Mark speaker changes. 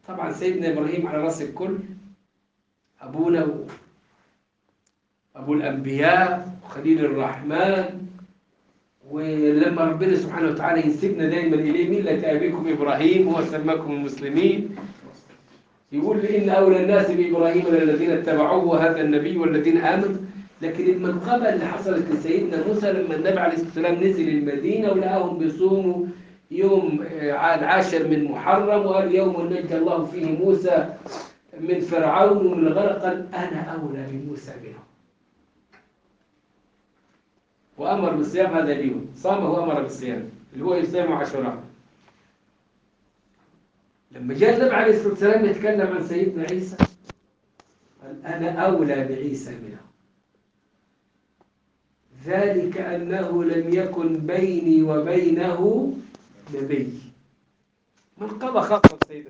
Speaker 1: طبعا سيدنا إبراهيم على رأس الكل أبونا و- أبو الأنبياء وخليل الرحمن ولما ربنا سبحانه وتعالى ينسبنا دائما إليه ملة أبيكم إبراهيم هو سماكم المسلمين يقول إن أولى الناس بإبراهيم للذين اتبعوه وهذا النبي والذين آمنوا لكن المنقبة اللي حصلت لسيدنا موسى لما النبي عليه الصلاة والسلام نزل المدينة ولقاهم بيصوموا يوم آه، العاشر من محرم وقال يوم نجى الله فيه موسى من فرعون ومن الغرق قال أنا أولى بموسى منهم وأمر بالصيام هذا اليوم صام وأمر بالصيام اللي هو يصيام عاشوراء لما جاء النبي عليه الصلاة والسلام يتكلم عن سيدنا عيسى قال أنا أولى بعيسى منه ذلك أنه لم يكن بيني وبينه نبي من قضى خاصة سيدنا